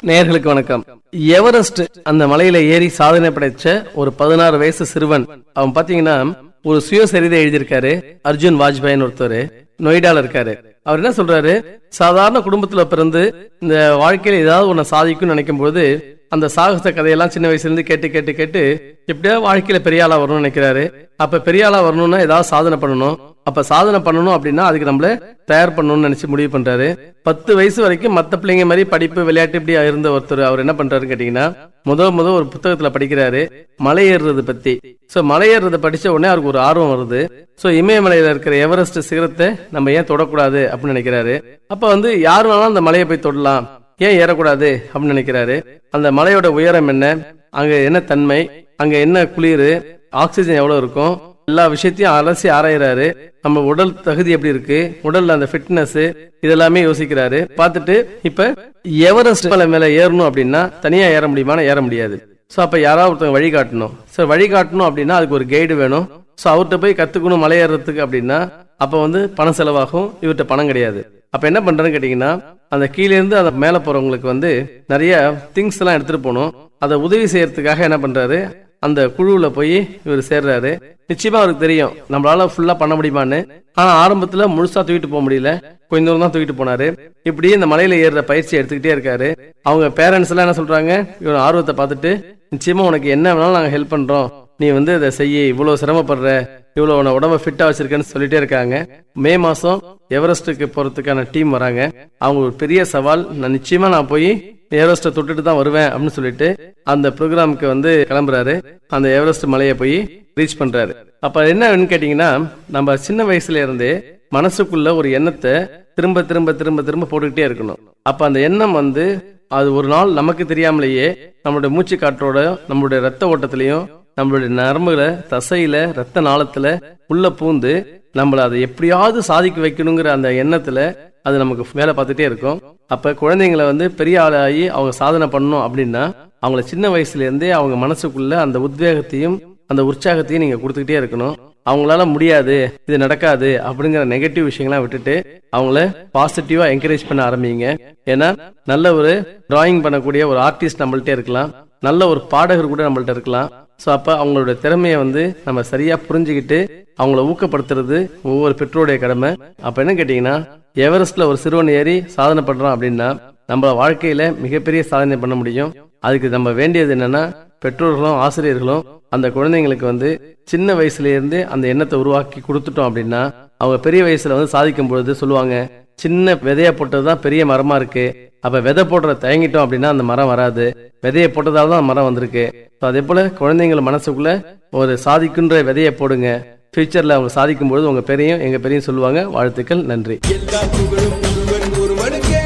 நேயர்களுக்கு வணக்கம் எவரெஸ்ட் அந்த மலையில ஏறி சாதனை படைச்ச ஒரு பதினாறு வயசு சிறுவன் அவன் பாத்தீங்கன்னா ஒரு சுயசரிதை எழுதியிருக்காரு அர்ஜுன் வாஜ்பாயின்னு ஒருத்தர் நொய்டால இருக்காரு அவர் என்ன சொல்றாரு சாதாரண குடும்பத்துல பிறந்து இந்த வாழ்க்கையில ஏதாவது ஒண்ணு சாதிக்கும்னு நினைக்கும் போது அந்த சாகச கதையெல்லாம் சின்ன வயசுல இருந்து கேட்டு கேட்டு கேட்டு எப்படியாவது வாழ்க்கையில பெரிய ஆளா வரணும்னு நினைக்கிறாரு அப்ப பெரிய ஆளா வரணும்னா ஏதாவது சாதனை பண்ணணும் அப்ப சாதனை பண்ணணும் அப்படின்னா அதுக்கு நம்மள தயார் பண்ணணும்னு நினைச்சு முடிவு பண்றாரு பத்து வயசு வரைக்கும் மத்த பிள்ளைங்க மாதிரி படிப்பு விளையாட்டு இப்படி இருந்த ஒருத்தர் அவர் என்ன பண்றாருன்னு கேட்டீங்கன்னா முத முத ஒரு புத்தகத்துல படிக்கிறாரு மலை ஏறுறது பத்தி சோ மலை ஏறுறதை படிச்ச உடனே அவருக்கு ஒரு ஆர்வம் வருது சோ இமயமலையில இருக்கிற எவரெஸ்ட் சிகரத்தை நம்ம ஏன் தொடக்கூடாது அப்படின்னு நினைக்கிறாரு அப்ப வந்து யார் வேணாலும் அந்த மலையை போய் தொடலாம் ஏன் ஏறக்கூடாது அப்படின்னு நினைக்கிறாரு அந்த மலையோட உயரம் என்ன அங்க என்ன தன்மை அங்க என்ன குளிர் ஆக்சிஜன் எவ்வளவு இருக்கும் எல்லா விஷயத்தையும் அலசி ஆராயிறாரு நம்ம உடல் தகுதி எப்படி இருக்கு உடல்ல அந்த ஃபிட்னஸ் இதெல்லாமே யோசிக்கிறாரு பார்த்துட்டு இப்ப எவரெஸ்ட் மலை மேல ஏறணும் அப்படின்னா தனியா ஏற முடியுமானா ஏற முடியாது சோ அப்ப யாராவது ஒருத்தவங்க வழி காட்டணும் சோ வழி காட்டணும் அப்படின்னா அதுக்கு ஒரு கைடு வேணும் சோ அவர்கிட்ட போய் கத்துக்கணும் மலை ஏறுறதுக்கு அப்படின்னா அப்ப வந்து பணம் செலவாகும் இவர்கிட்ட பணம் கிடையாது அப்ப என்ன பண்றேன்னு கேட்டீங்கன்னா அந்த கீழே இருந்து அந்த மேல போறவங்களுக்கு வந்து நிறைய திங்ஸ் எல்லாம் எடுத்துட்டு போகணும் அதை உதவி செய்யறதுக்காக என்ன பண்றாரு அந்த குழுவுல போய் இவர் சேர்றாரு நிச்சயமா அவருக்கு தெரியும் நம்மளால ஃபுல்லா பண்ண முடியுமான்னு ஆனா ஆரம்பத்துல முழுசா தூக்கிட்டு போக முடியல கொஞ்ச தூரம் தான் தூக்கிட்டு போனாரு இப்படி இந்த மலையில ஏறுற பயிற்சி எடுத்துக்கிட்டே இருக்காரு அவங்க பேரண்ட்ஸ் எல்லாம் என்ன சொல்றாங்க இவன் ஆர்வத்தை பார்த்துட்டு நிச்சயமா உனக்கு என்ன வேணாலும் நாங்க ஹெல்ப் பண்றோம் நீ வந்து இதை செய்ய இவ்வளவு சிரமப்படுற இவ்வளவு உன உடம்ப ஃபிட்டா வச்சிருக்கேன்னு சொல்லிட்டே இருக்காங்க மே மாசம் எவரெஸ்டுக்கு போறதுக்கான டீம் வராங்க அவங்க ஒரு பெரிய சவால் நான் நிச்சயமா நான் போய் எவரெஸ்ட்டை தொட்டுட்டு தான் வருவேன் அப்படின்னு சொல்லிட்டு அந்த ப்ரோக்ராமுக்கு வந்து கிளம்புறாரு அந்த எவரெஸ்ட் மலையை போய் ரீச் பண்றாரு அப்ப என்னன்னு கேட்டீங்கன்னா நம்ம சின்ன வயசுல இருந்தே மனசுக்குள்ள ஒரு எண்ணத்தை திரும்ப திரும்ப திரும்ப திரும்ப போட்டுக்கிட்டே இருக்கணும் அப்ப அந்த எண்ணம் வந்து அது ஒரு நாள் நமக்கு தெரியாமலேயே நம்மளுடைய மூச்சு காற்றோட நம்மளுடைய ரத்த ஓட்டத்திலையும் நம்மளுடைய நரம்புல தசையில ரத்த நாளத்துல உள்ள பூந்து நம்மள அதை எப்படியாவது சாதிக்க வைக்கணுங்கிற அந்த எண்ணத்துல அது நமக்கு வேலை பார்த்துட்டே இருக்கும் அப்ப குழந்தைங்களை வந்து பெரிய ஆளாகி அவங்க சாதனை பண்ணணும் அப்படின்னா அவங்கள சின்ன வயசுல இருந்தே அவங்க மனசுக்குள்ள அந்த உத்வேகத்தையும் அந்த உற்சாகத்தையும் நீங்க கொடுத்துக்கிட்டே இருக்கணும் அவங்களால முடியாது இது நடக்காது அப்படிங்கிற நெகட்டிவ் விஷயங்கள்லாம் விட்டுட்டு அவங்கள பாசிட்டிவா என்கரேஜ் பண்ண ஆரம்பிங்க ஏன்னா நல்ல ஒரு டிராயிங் பண்ணக்கூடிய ஒரு ஆர்டிஸ்ட் நம்மள்ட்ட இருக்கலாம் நல்ல ஒரு பாடகர் கூட நம்மள்ட்ட இருக்கலாம் ஸோ அப்போ அவங்களோட திறமையை வந்து நம்ம சரியா புரிஞ்சுக்கிட்டு அவங்கள ஊக்கப்படுத்துறது ஒவ்வொரு பெற்றோருடைய கடமை அப்போ என்ன கேட்டிங்கன்னா எவரெஸ்ட்ல ஒரு சிறுவன் ஏறி சாதனை பண்றோம் அப்படின்னா நம்ம வாழ்க்கையில மிகப்பெரிய சாதனை பண்ண முடியும் அதுக்கு நம்ம வேண்டியது என்னன்னா பெற்றோர்களும் ஆசிரியர்களும் அந்த குழந்தைங்களுக்கு வந்து சின்ன வயசுல இருந்து அந்த எண்ணத்தை உருவாக்கி கொடுத்துட்டோம் அப்படின்னா அவங்க பெரிய வயசுல வந்து சாதிக்கும் பொழுது சொல்லுவாங்க சின்ன விதைய போட்டதுதான் பெரிய மரமா இருக்கு அப்ப விதை போடுற தயங்கிட்டோம் அப்படின்னா அந்த மரம் வராது விதையை போட்டதால தான் மரம் வந்திருக்கு So அதே போல குழந்தைங்கள மனசுக்குள்ள ஒரு சாதிக்குன்ற விதையை போடுங்க ஃபியூச்சர்ல அவங்க சாதிக்கும் பொழுது உங்க பெரியும் எங்க பெரியும் சொல்லுவாங்க வாழ்த்துக்கள் நன்றி எல்லா புகழும் ஒருவன் ஒருவனுக்கே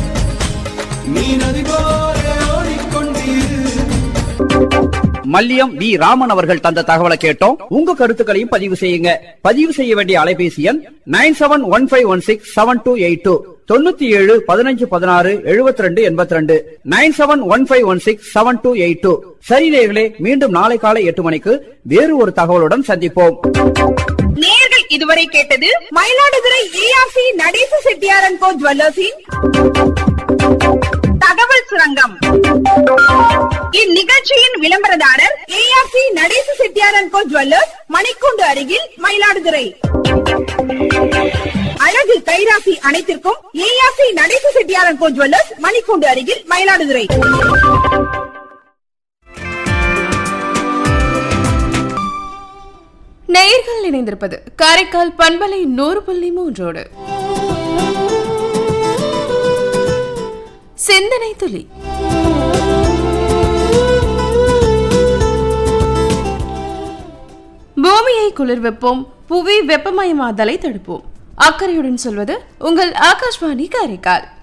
நீ நதி போல ஓடிக்கொண்டிரு மல்லியம் வி ராமன் அவர்கள் தந்த தகவலை கேட்டோம் உங்க கருத்துக்களையும் பதிவு செய்யுங்க பதிவு செய்ய வேண்டிய அலைபேசி எண் nine seven one five one six seven two eight two தொண்ணூத்தி ஏழு பதினஞ்சு பதினாறு எழுபத்தி ரெண்டு எண்பத்தி ரெண்டு nine seven one five one six seven two eight two சரி நேயர்களே மீண்டும் நாளை காலை எட்டு மணிக்கு வேறு ஒரு தகவலுடன் சந்திப்போம் நேயர்கள் இதுவரை கேட்டது மயிலாடுதுறை ஏஆர்சி நடேச செட்டியாரன் கோ ஜுவல்லர்ஸின் தகவல் சுரங்கம் இந்நிகழ்ச்சியின் விளம்பரதாரர் ஏஆர்சி நடேச செட்டியாரன் கோ ஜுவல்லர்ஸ் மணிக்கூண்டு அருகில் மயிலாடுதுறை அழகு கைராசி அனைத்திற்கும் ஏஆர்சி நடேச செட்டியாரன் கோ ஜுவல்லர்ஸ் மணிக்கூண்டு அருகில் மயிலாடுதுறை நேயர்கள் இணைந்திருப்பது காரைக்கால் பண்பலை நூறு புள்ளி மூன்றோடு சிந்தனை துளி பூமியை குளிர்விப்போம் புவி வெப்பமயமாதலை தடுப்போம் அக்கறையுடன் சொல்வது உங்கள் ஆகாஷ்வாணி காரைக்கால்